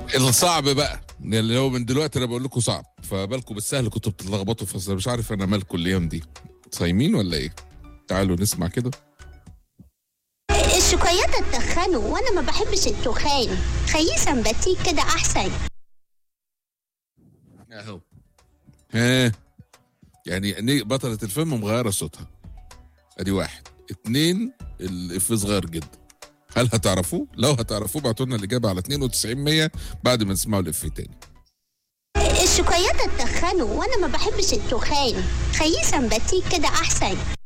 الصعب بقى اللي هو من دلوقتي انا بقول لكم صعب فبالكم بالسهل كنتوا بتتلخبطوا في مش عارف انا مالكم الايام دي صايمين ولا ايه؟ تعالوا نسمع كده الشوكولاتة تدخنه وانا ما بحبش التخان خليه سمباتيك كده احسن اهو ها يعني ني- بطلة الفيلم مغيرة صوتها ادي واحد اتنين الافيه صغير جدا هل هتعرفوه؟ لو هتعرفوه بعتوا لنا الاجابه على 92 100 بعد ما تسمعوا الافيه تاني الشوكولاتة تدخنه وانا ما بحبش التخان خليه سمباتيك كده احسن